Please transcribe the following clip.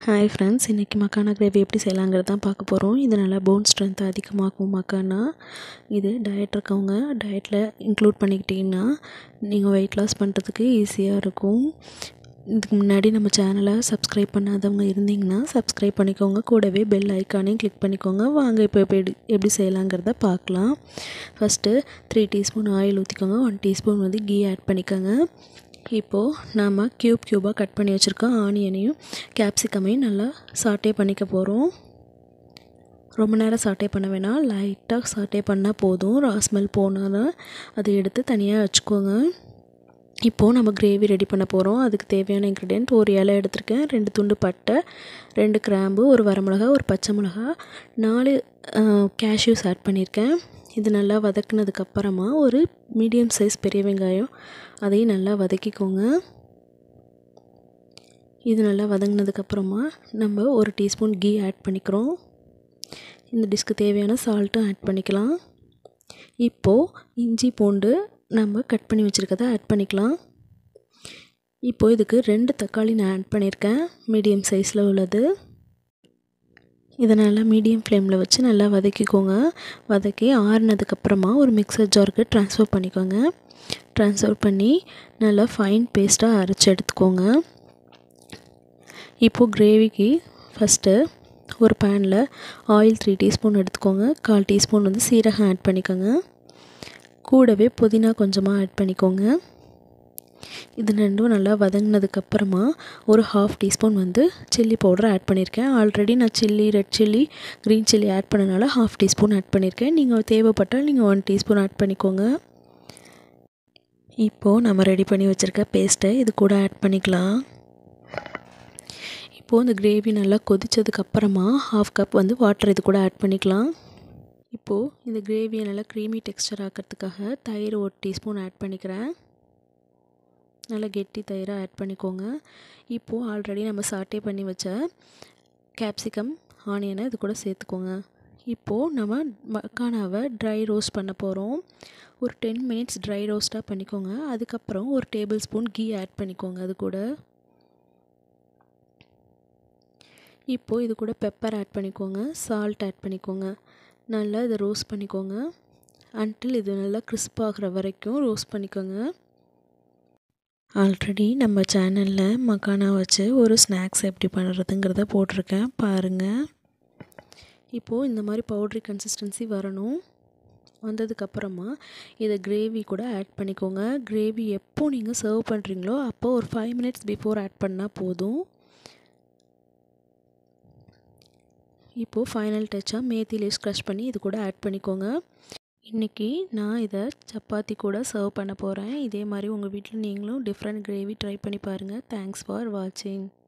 hi friends இன்றைக்கி makhana gravy எப்படி செய்யலாங்கிறது தான் பார்க்க போகிறோம் இது நல்லா போன் ஸ்ட்ரென்த்தை அதிகமாக்கும் மக்கானா இது டயட் இருக்கவங்க டயட்டில் இன்க்ளூட் பண்ணிக்கிட்டிங்கன்னா நீங்கள் வெயிட் லாஸ் பண்ணுறதுக்கு ஈஸியாக இருக்கும் இதுக்கு முன்னாடி நம்ம சேனலை சப்ஸ்கிரைப் பண்ணாதவங்க இருந்தீங்கன்னா சப்ஸ்கிரைப் பண்ணிக்கோங்க கூடவே பெல் ஐக்கானையும் கிளிக் பண்ணிக்கோங்க வாங்க இப்போ எப்படி எப்படி செய்யலாங்கிறத பார்க்கலாம் ஃபஸ்ட்டு த்ரீ டீஸ்பூன் ஆயில் ஊற்றிக்கோங்க ஒன் டீஸ்பூன் வந்து கீ ஆட் பண்ணிக்கோங்க இப்போது நாம் க்யூப் க்யூபாக கட் பண்ணி வச்சுருக்கோம் ஆனியனையும் கேப்சிகமையும் நல்லா சாட்டே பண்ணிக்க போகிறோம் ரொம்ப நேரம் சாட்டே பண்ண வேணாம் லைட்டாக சாட்டே பண்ணால் போதும் ராஸ்மெல் போனால் தான் அதை எடுத்து தனியாக வச்சுக்கோங்க இப்போது நம்ம கிரேவி ரெடி பண்ண போகிறோம் அதுக்கு தேவையான இன்க்ரீடியன்ட் ஒரு இலை எடுத்திருக்கேன் ரெண்டு துண்டு பட்டை ரெண்டு கிராம்பு ஒரு வரமிளகா ஒரு பச்சை மிளகா நாலு கேஷ்யூஸ் ஆட் பண்ணியிருக்கேன் இது நல்லா வதக்குனதுக்கப்புறமா ஒரு மீடியம் சைஸ் பெரிய வெங்காயம் அதையும் நல்லா வதக்கிக்கோங்க இது நல்லா வதங்கினதுக்கப்புறமா நம்ம ஒரு டீஸ்பூன் கீ ஆட் பண்ணிக்கிறோம் இந்த டிஷ்க்கு தேவையான சால்ட்டும் ஆட் பண்ணிக்கலாம் இப்போது இஞ்சி பூண்டு நம்ம கட் பண்ணி வச்சுருக்கதை ஆட் பண்ணிக்கலாம் இப்போது இதுக்கு ரெண்டு தக்காளி நான் ஆட் பண்ணியிருக்கேன் மீடியம் சைஸில் உள்ளது இதை நல்லா மீடியம் ஃப்ளேமில் வச்சு நல்லா வதக்கிக்கோங்க வதக்கி ஆறுனதுக்கப்புறமா ஒரு மிக்சர் ஜாருக்கு ட்ரான்ஸ்ஃபர் பண்ணிக்கோங்க ட்ரான்ஸ்ஃபர் பண்ணி நல்லா ஃபைன் பேஸ்ட்டாக அரைச்சி எடுத்துக்கோங்க இப்போது கிரேவிக்கு ஃபஸ்ட்டு ஒரு பேனில் ஆயில் த்ரீ டீஸ்பூன் எடுத்துக்கோங்க கால் டீஸ்பூன் வந்து சீரகம் ஆட் பண்ணிக்கோங்க கூடவே புதினா கொஞ்சமாக ஆட் பண்ணிக்கோங்க இது ரெண்டும் நல்லா வதங்கினதுக்கப்புறமா ஒரு ஹாஃப் டீஸ்பூன் வந்து சில்லி பவுடர் ஆட் பண்ணியிருக்கேன் ஆல்ரெடி நான் chilli red chilli green chilli add பண்ணனால ஹாஃப் டீஸ்பூன் ஆட் பண்ணியிருக்கேன் நீங்கள் தேவைப்பட்டால் நீங்கள் ஒன் டீஸ்பூன் ஆட் பண்ணிக்கோங்க இப்போது நம்ம ரெடி பண்ணி வச்சுருக்க பேஸ்ட்டை இது கூட ஆட் பண்ணிக்கலாம் இப்போது இந்த கிரேவி நல்லா கொதித்ததுக்கப்புறமா ஹாஃப் கப் வந்து வாட்டர் இது கூட ஆட் பண்ணிக்கலாம் இப்போது இந்த கிரேவியை நல்லா க்ரீமி டெக்ஸ்டர் ஆக்கிறதுக்காக தயிர் ஒரு டீஸ்பூன் ஆட் பண்ணிக்கிறேன் நல்லா கெட்டி தயிராக ஆட் பண்ணிக்கோங்க இப்போது ஆல்ரெடி நம்ம சாட்டே பண்ணி வச்ச கேப்சிகம் ஆனியனை இது கூட சேர்த்துக்கோங்க இப்போது நம்ம மக்கானாவை ட்ரை ரோஸ்ட் பண்ண போகிறோம் ஒரு டென் மினிட்ஸ் ட்ரை ரோஸ்ட்டாக பண்ணிக்கோங்க அதுக்கப்புறம் ஒரு டேபிள் ஸ்பூன் கீ ஆட் பண்ணிக்கோங்க அது கூட இப்போது இது கூட பெப்பர் ஆட் பண்ணிக்கோங்க சால்ட் ஆட் பண்ணிக்கோங்க நல்லா இதை ரோஸ்ட் பண்ணிக்கோங்க அன்டில் இது நல்லா கிறிஸ்ப் ஆகிற வரைக்கும் ரோஸ்ட் பண்ணிக்கோங்க ஆல்ரெடி நம்ம சேனலில் மக்கானா வச்சு ஒரு ஸ்நாக்ஸ் எப்படி பண்ணுறதுங்கிறத போட்டிருக்கேன் பாருங்கள் இப்போது இந்த மாதிரி பவுட்ரி கன்சிஸ்டன்சி வரணும் வந்ததுக்கப்புறமா இதை கிரேவி கூட ஆட் பண்ணிக்கோங்க கிரேவி எப்போ நீங்கள் சர்வ் பண்ணுறீங்களோ அப்போ ஒரு ஃபைவ் மினிட்ஸ் பிஃபோர் ஆட் பண்ணால் போதும் இப்போது ஃபைனல் டச்சாக மேத்தி லீவ்ஸ் க்ரஷ் பண்ணி இது கூட ஆட் பண்ணிக்கோங்க இன்றைக்கி நான் இதை சப்பாத்தி கூட சர்வ் பண்ண போகிறேன் இதே மாதிரி உங்கள் வீட்டில் நீங்களும் டிஃப்ரெண்ட் கிரேவி ட்ரை பண்ணி பாருங்கள் தேங்க்ஸ் ஃபார் வாட்சிங்